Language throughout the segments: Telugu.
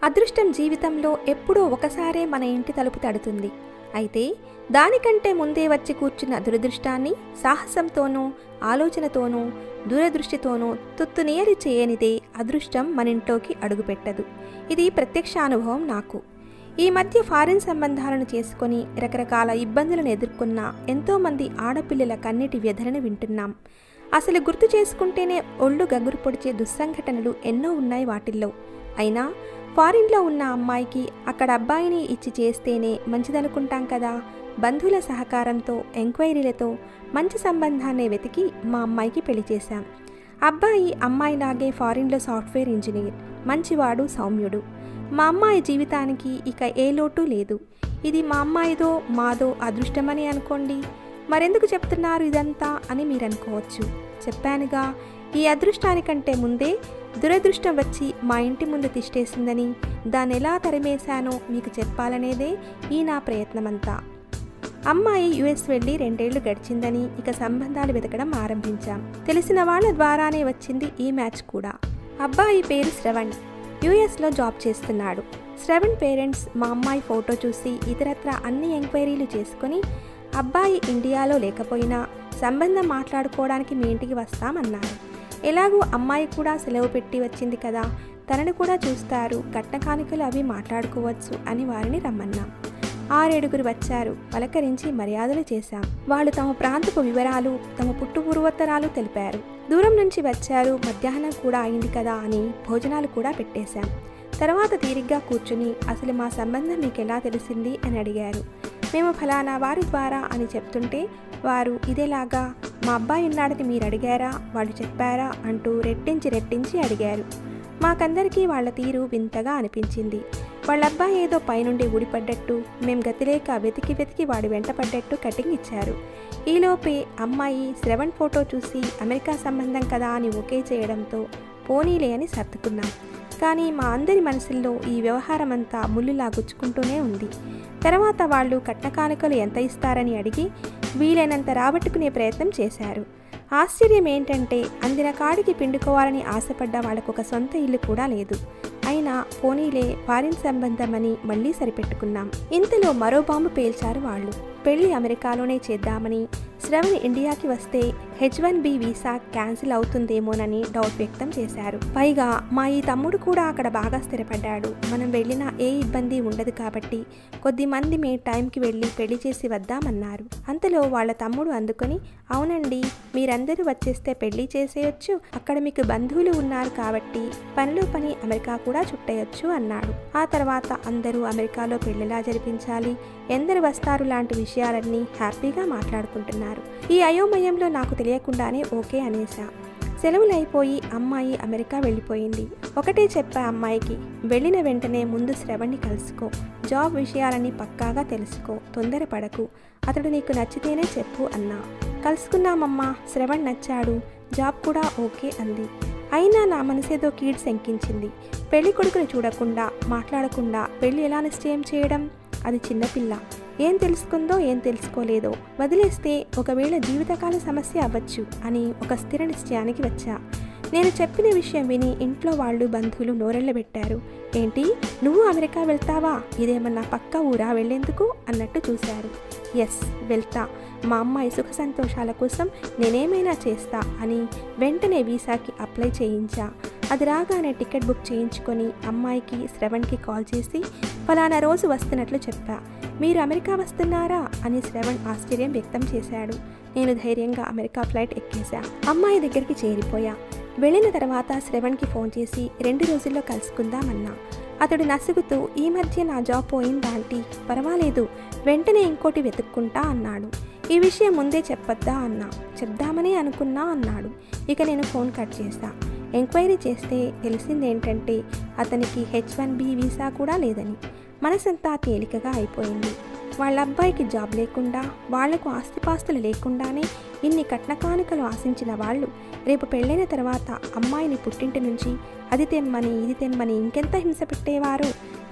అదృష్టం జీవితంలో ఎప్పుడో ఒకసారే మన ఇంటి తలుపు తడుతుంది అయితే దానికంటే ముందే వచ్చి కూర్చున్న దురదృష్టాన్ని సాహసంతోనూ ఆలోచనతోనూ దూరదృష్టితోనూ తుత్తునియరి చేయనిదే అదృష్టం మన ఇంట్లోకి అడుగుపెట్టదు ఇది ప్రత్యక్ష అనుభవం నాకు ఈ మధ్య ఫారిన్ సంబంధాలను చేసుకొని రకరకాల ఇబ్బందులను ఎదుర్కొన్న ఎంతోమంది ఆడపిల్లల కన్నీటి వ్యధలను వింటున్నాం అసలు గుర్తు చేసుకుంటేనే ఒళ్ళు గగురు పొడిచే దుస్సంఘటనలు ఎన్నో ఉన్నాయి వాటిల్లో అయినా ఫారిన్లో ఉన్న అమ్మాయికి అక్కడ అబ్బాయిని ఇచ్చి చేస్తేనే మంచిదనుకుంటాం కదా బంధువుల సహకారంతో ఎంక్వైరీలతో మంచి సంబంధాన్ని వెతికి మా అమ్మాయికి పెళ్లి చేశాం అబ్బాయి అమ్మాయిలాగే ఫారిన్లో సాఫ్ట్వేర్ ఇంజనీర్ మంచివాడు సౌమ్యుడు మా అమ్మాయి జీవితానికి ఇక ఏ లోటు లేదు ఇది మా అమ్మాయిదో మాదో అదృష్టమని అనుకోండి మరెందుకు చెప్తున్నారు ఇదంతా అని మీరు అనుకోవచ్చు చెప్పానుగా ఈ అదృష్టానికంటే ముందే దురదృష్టం వచ్చి మా ఇంటి ముందు తిష్టేసిందని దాన్ని ఎలా తరిమేశానో మీకు చెప్పాలనేదే ఈ నా ప్రయత్నమంతా అమ్మాయి యుఎస్ వెళ్ళి రెండేళ్లు గడిచిందని ఇక సంబంధాలు వెతకడం ఆరంభించాం తెలిసిన వాళ్ళ ద్వారానే వచ్చింది ఈ మ్యాచ్ కూడా అబ్బాయి పేరు శ్రవణ్ యుఎస్లో జాబ్ చేస్తున్నాడు శ్రవణ్ పేరెంట్స్ మా అమ్మాయి ఫోటో చూసి ఇతరత్ర అన్ని ఎంక్వైరీలు చేసుకొని అబ్బాయి ఇండియాలో లేకపోయినా సంబంధం మాట్లాడుకోవడానికి మీ ఇంటికి వస్తామన్నారు ఎలాగూ అమ్మాయి కూడా సెలవు పెట్టి వచ్చింది కదా తనని కూడా చూస్తారు కట్న కానుకలు అవి మాట్లాడుకోవచ్చు అని వారిని రమ్మన్నాం ఆరేడుగురు వచ్చారు పలకరించి మర్యాదలు చేశాం వాళ్ళు తమ ప్రాంతపు వివరాలు తమ పుట్టు పూర్వోత్తరాలు తెలిపారు దూరం నుంచి వచ్చారు మధ్యాహ్నం కూడా అయింది కదా అని భోజనాలు కూడా పెట్టేశాం తర్వాత తీరిగ్గా కూర్చుని అసలు మా సంబంధం మీకు ఎలా తెలిసింది అని అడిగారు మేము ఫలానా వారి ద్వారా అని చెప్తుంటే వారు ఇదేలాగా మా అబ్బాయి ఉన్నాడని మీరు అడిగారా వాళ్ళు చెప్పారా అంటూ రెట్టించి రెట్టించి అడిగారు మాకందరికీ వాళ్ళ తీరు వింతగా అనిపించింది వాళ్ళ అబ్బాయి ఏదో పైనుండి ఊడిపడ్డట్టు మేం గతిలేక వెతికి వెతికి వాడి వెంట పడ్డట్టు కటింగ్ ఇచ్చారు ఈలోపే అమ్మాయి శ్రవణ్ ఫోటో చూసి అమెరికా సంబంధం కదా అని ఓకే చేయడంతో పోనీలే అని సర్దుకున్నాం కానీ మా అందరి మనసుల్లో ఈ వ్యవహారం అంతా ముళ్ళులా గుచ్చుకుంటూనే ఉంది తర్వాత వాళ్ళు కట్న కానుకలు ఎంత ఇస్తారని అడిగి వీలైనంత రాబట్టుకునే ప్రయత్నం చేశారు ఆశ్చర్యం ఏంటంటే అందిన కాడికి పిండుకోవాలని ఆశపడ్డ వాళ్ళకు ఒక సొంత ఇల్లు కూడా లేదు అయినా పోనీలే ఫారిన్ సంబంధం అని మళ్ళీ సరిపెట్టుకున్నాం ఇంతలో మరో బాంబు పేల్చారు వాళ్ళు పెళ్లి అమెరికాలోనే చేద్దామని శ్రవణ్ ఇండియాకి వస్తే H one B visa cancel అవుతుందేమోనని డౌట్ వ్యక్తం చేశారు పైగా మా ఈ తమ్ముడు కూడా అక్కడ బాగా స్థిరపడ్డాడు మనం వెళ్ళినా ఏ ఇబ్బంది ఉండదు కాబట్టి కొద్ది మంది మే టైంకి వెళ్ళి పెళ్లి చేసి వద్దామన్నారు అంతలో వాళ్ళ తమ్ముడు అందుకొని అవునండి మీరందరూ వచ్చేస్తే పెళ్లి చేసేయొచ్చు అక్కడ మీకు బంధువులు ఉన్నారు కాబట్టి పనిలో పని అమెరికా కూడా చుట్టేయొచ్చు అన్నాడు ఆ తర్వాత అందరూ అమెరికాలో పెళ్లిలా జరిపించాలి ఎందరు వస్తారు లాంటి విషయాలన్నీ హ్యాపీగా మాట్లాడుకుంటున్నారు ఈ అయోమయంలో నాకు తెలియకుండానే ఓకే అనేసా సెలవులు అయిపోయి అమ్మాయి అమెరికా వెళ్ళిపోయింది ఒకటే చెప్పా అమ్మాయికి వెళ్ళిన వెంటనే ముందు శ్రవణ్ణి కలుసుకో జాబ్ విషయాలన్నీ పక్కాగా తెలుసుకో తొందరపడకు అతడు నీకు నచ్చితేనే చెప్పు అన్నా కలుసుకున్నామమ్మా శ్రవణ్ నచ్చాడు జాబ్ కూడా ఓకే అంది అయినా నా మనసేదో కీడు శంకించింది పెళ్లి కొడుకుని చూడకుండా మాట్లాడకుండా పెళ్లి ఎలా నిశ్చయం చేయడం అది చిన్నపిల్ల ఏం తెలుసుకుందో ఏం తెలుసుకోలేదో వదిలేస్తే ఒకవేళ జీవితకాల సమస్య అవ్వచ్చు అని ఒక స్థిర నిశ్చయానికి వచ్చా నేను చెప్పిన విషయం విని ఇంట్లో వాళ్ళు బంధువులు నోరెళ్ళబెట్టారు ఏంటి నువ్వు అమెరికా వెళ్తావా ఇదేమన్నా పక్క ఊరా వెళ్ళేందుకు అన్నట్టు చూశారు ఎస్ వెళ్తా మా అమ్మాయి సుఖ సంతోషాల కోసం నేనేమైనా చేస్తా అని వెంటనే వీసాకి అప్లై చేయించా అది రాగానే టికెట్ బుక్ చేయించుకొని అమ్మాయికి శ్రవణ్కి కాల్ చేసి ఫలానా రోజు వస్తున్నట్లు చెప్పా మీరు అమెరికా వస్తున్నారా అని శ్రవణ్ ఆశ్చర్యం వ్యక్తం చేశాడు నేను ధైర్యంగా అమెరికా ఫ్లైట్ ఎక్కేశా అమ్మాయి దగ్గరికి చేరిపోయా వెళ్ళిన తర్వాత శ్రవణ్కి ఫోన్ చేసి రెండు రోజుల్లో కలుసుకుందామన్నా అతడు నసుగుతూ ఈ మధ్య నా జాబ్ పోయిందా ఆంటీ పర్వాలేదు వెంటనే ఇంకోటి వెతుక్కుంటా అన్నాడు ఈ విషయం ముందే చెప్పొద్దా అన్నా చెప్దామని అనుకున్నా అన్నాడు ఇక నేను ఫోన్ కట్ చేశా ఎంక్వైరీ చేస్తే తెలిసిందేంటంటే అతనికి హెచ్ వన్ బి వీసా కూడా లేదని మనసంతా తేలికగా అయిపోయింది వాళ్ళ అబ్బాయికి జాబ్ లేకుండా వాళ్లకు ఆస్తిపాస్తులు లేకుండానే ఇన్ని కట్న కానుకలు ఆశించిన వాళ్ళు రేపు పెళ్ళైన తర్వాత అమ్మాయిని పుట్టింటి నుంచి అది తెమ్మని ఇది తెమ్మని ఇంకెంత హింస పెట్టేవారు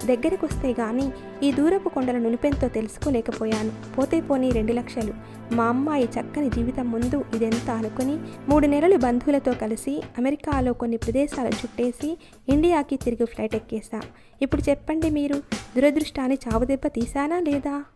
దగ్గరకు వస్తే గాని ఈ దూరపు కొండల నునిపెంతో తెలుసుకోలేకపోయాను పోతే పోనీ రెండు లక్షలు మా అమ్మాయి చక్కని జీవితం ముందు ఇదెంత అనుకుని మూడు నెలలు బంధువులతో కలిసి అమెరికాలో కొన్ని ప్రదేశాలు చుట్టేసి ఇండియాకి తిరిగి ఫ్లైట్ ఎక్కేసా ఇప్పుడు చెప్పండి మీరు దురదృష్టాన్ని చావుదెబ్బ తీశానా లేదా